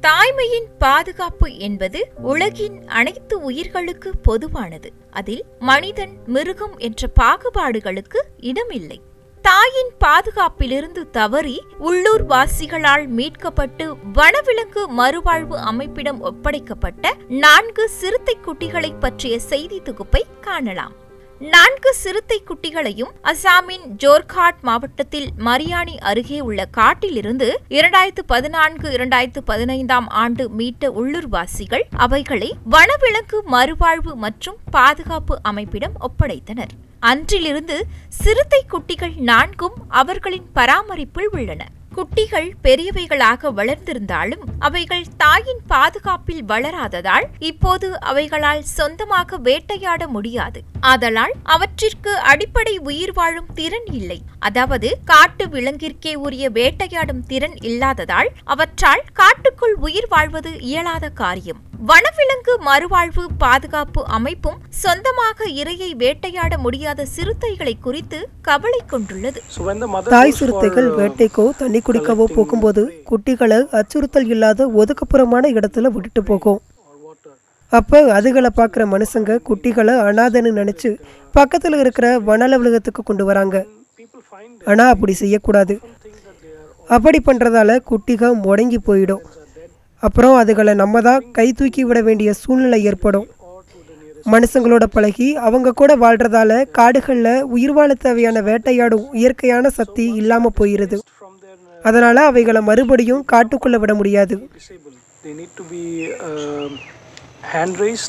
தாய்மையின் பாதுகாப்பு என்பது உலகின் அனைத்து உயிர்களுக்கு பொதுவானது அதில் மனிதன் மிருகம் என்ற பாகுபாடுகளுக்கு இடமில்லை தாயின் பாதுகாப்பிலிருந்து தவறி உள்ளூர் வாசிகளால் மீட்கப்பட்டு வனவிலங்கு மறுவாழ்வு அமைப்பிடம் ஒப்படைக்கப்பட்ட நான்கு சிறுத்தை குட்டிகளை பற்றிய செய்தி தொகுப்பை காணலாம் நான்கு சிறுத்தை குட்டிகளையும் அசாமின் ஜோர்காட் மாவட்டத்தில் மரியாணி அருகே உள்ள காட்டிலிருந்து இரண்டாயிரத்து பதினான்கு இரண்டாயிரத்து பதினைந்தாம் ஆண்டு மீட்ட உள்ளூர்வாசிகள் அவைகளை வனவிலங்கு மறுவாழ்வு மற்றும் பாதுகாப்பு அமைப்பிடம் ஒப்படைத்தனர் அன்றிலிருந்து சிறுத்தை குட்டிகள் நான்கும் அவர்களின் பராமரிப்பில் உள்ளன குட்டிகள் பெரியவைகளாக வளர்ந்திருந்தாலும் அவைகள் தாயின் பாதுகாப்பில் வளராததால் இப்போது அவைகளால் சொந்தமாக வேட்டையாட முடியாது ஆதலால் அவற்றிற்கு அடிப்படை உயிர் வாழும் திறன் இல்லை அதாவது காட்டு விலங்கிற்கே உரிய வேட்டையாடும் திறன் இல்லாததால் அவற்றால் காட்டுக்குள் உயிர் வாழ்வது இயலாத காரியம் வனவிலங்கு மறுவாழ்வு பாதுகாப்பு அமைப்பும் சொந்தமாக இரையை வேட்டையாட முடியாத சிறுத்தைகளை குறித்து கவலை கொண்டுள்ளது So when the mother தாய் goes சிறுத்தைகள் for, uh, வேட்டைக்கோ தண்ணி குடிக்கவோ போகும்போது குட்டிகளை அச்சுறுத்தல் இல்லாத ஒதுக்குப்புறமான இடத்துல விட்டுட்டு போகும் அப்போ அதுகளை பார்க்குற மனுஷங்க குட்டிகளை அனாதைன்னு நினச்சி பக்கத்தில் இருக்கிற வன அலுவலகத்துக்கு கொண்டு வராங்க people find ஆனால் அப்படி செய்யக்கூடாது அப்படி பண்ணுறதால குட்டிகள் முடங்கி போயிடும் அப்புறம் அதுகளை நம்ம தான் கை தூக்கி விட வேண்டிய சூழ்நிலை ஏற்படும் மனுஷங்களோட பழகி அவங்க கூட வாழ்றதால காடுகளில் உயிர் வாழ தேவையான வேட்டையாடும் இயற்கையான சக்தி இல்லாமல் போயிடுது from their uh, அதனால அவைகளை மறுபடியும் காட்டுக்குள்ள விட முடியாது disabled. They need to be um, hand raised.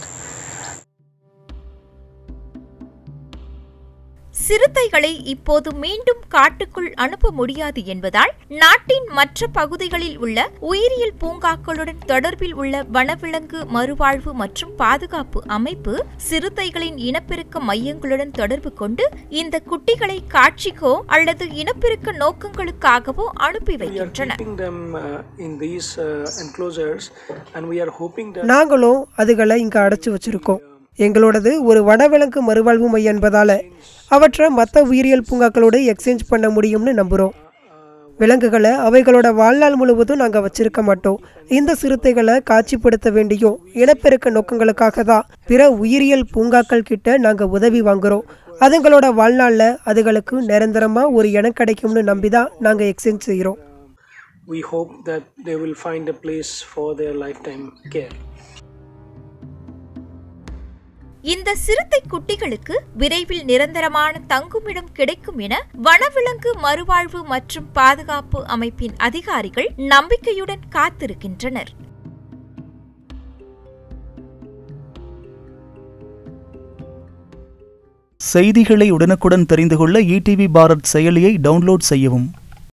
சிறுத்தைகளை இப்போது மீண்டும் காட்டுக்குள் அனுப்ப முடியாது என்பதால் நாட்டின் மற்ற பகுதிகளில் உள்ள உயிரியல் பூங்காக்களுடன் தொடர்பில் உள்ள வனவிலங்கு மறுவாழ்வு மற்றும் பாதுகாப்பு அமைப்பு சிறுத்தைகளின் இனப்பெருக்க மையங்களுடன் தொடர்பு கொண்டு இந்த குட்டிகளை காட்சிக்கோ அல்லது இனப்பெருக்க நோக்கங்களுக்காகவோ அனுப்பி We are வைக்கின்றன keeping them uh, in these uh, enclosures and we are hoping that நாங்களும் அதுகளை இங்கே அடைச்சி வச்சிருக்கோம் எங்களோடது ஒரு வனவிலங்கு மறுவாழ்வு மையம் என்பதால அவற்றை மற்ற உயிரியல் பூங்காக்களோடு எக்ஸ்சேஞ்ச் பண்ண முடியும்னு நம்புகிறோம் விலங்குகளை அவைகளோட வாழ்நாள் முழுவதும் நாங்கள் வச்சிருக்க மாட்டோம் இந்த சிறுத்தைகளை காட்சிப்படுத்த வேண்டியும் இனப்பெருக்க நோக்கங்களுக்காக தான் பிற உயிரியல் பூங்காக்கள் கிட்ட நாங்கள் உதவி வாங்குறோம் அதுங்களோட வாழ்நாளில் அதுகளுக்கு நிரந்தரமாக ஒரு இடம் கிடைக்கும்னு நம்பி தான் நாங்கள் எக்ஸ்சேஞ்ச் செய்கிறோம் we hope that they will find a place for their lifetime care. இந்த சிறுத்தை குட்டிகளுக்கு விரைவில் நிரந்தரமான தங்குமிடம் கிடைக்கும் என வனவிலங்கு மறுவாழ்வு மற்றும் பாதுகாப்பு அமைப்பின் அதிகாரிகள் நம்பிக்கையுடன் காத்திருக்கின்றனர் செய்திகளை உடனுக்குடன் தெரிந்து கொள்ள ஈடிவி பாரத் செயலியை டவுன்லோட் செய்யவும்